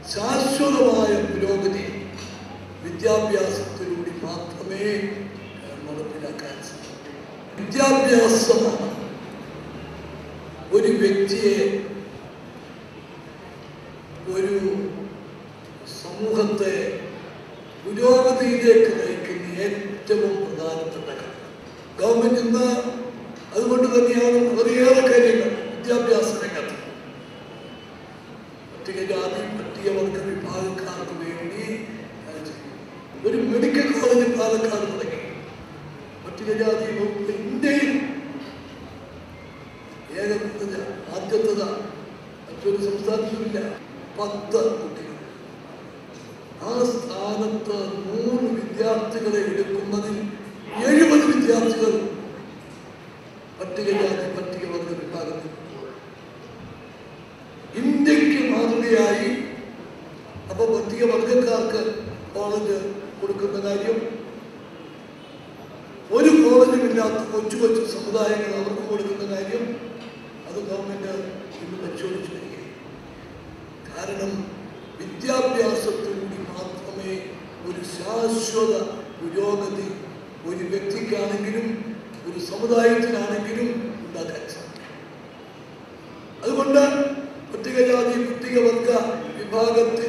ശാശ്വതമായ പുരോഗതി വിദ്യാഭ്യാസത്തിലൂടെ മാത്രമേ ഏഹ്, നടപ്പിലാക്കാൻ സാധിക്കൂ വിദ്യാഭ്യാസമാണ് ഒരു വ്യക്തിയെ ഒരു സമൂഹത്തെ പുരോഗതിയിലേക്ക് നയിക്കുന്ന ഏറ്റവും പ്രധാനപ്പെട്ട ഘടകം ഗവൺമെന്റ് ഇന്ന് അതുകൊണ്ട് തന്നെയാണ് വളരെയേറെ കാര്യങ്ങൾ വിദ്യാഭ്യാസ രംഗത്ത് പട്ടികജാതി പട്ടികവർഗ വിഭാഗക്കാർക്ക് വേണ്ടി അത് ചെയ്യും. ഒരു മെഡിക്കൽ കോളേജ് പാലക്കാട് തുടങ്ങി പട്ടികജാതി വകുപ്പ് ഇന്ത്യയിൽ ഏകപദ്ധത ആദ്യത്തത മറ്റൊരു സംസ്ഥാനത്തുമില്ല പത്ത് കുട്ടികൾ ആ സ്ഥാനത്ത് നൂറ് വിദ്യാർത്ഥികളെ എടുക്കുന്നതിൽ എഴുപത് വിദ്യാർത്ഥികൾ പട്ടികജാതി പട്ടികവർഗ വിഭാഗത്തിൽ ഇന്ത്യക്ക് മാതൃകയായി അപ്പൊ പട്ടികവർഗക്കാർക്ക് കോളേജ് കൊടുക്കുന്ന കാര്യം ഒരു കോളേജുമില്ലാത്ത കൊച്ചു കൊച്ചു സമുദായങ്ങൾ അവർക്ക് കൊടുക്കുന്ന കാര്യം അത് ഗവൺമെന്റ് ഇന്ന് പരിശോധിച്ചു വരികയാണ് കാരണം വിദ്യാഭ്യാസത്തിലൂടെ മാത്രമേ ഒരു ശാശ്വത പുരോഗതി ഒരു വ്യക്തിക്കാണെങ്കിലും ഒരു സമുദായത്തിനാണെങ്കിലും ഉണ്ടാക്കാൻ സാധിക്കും അതുകൊണ്ട് പട്ടികജാതി പട്ടികവർഗ വിഭാഗത്തെ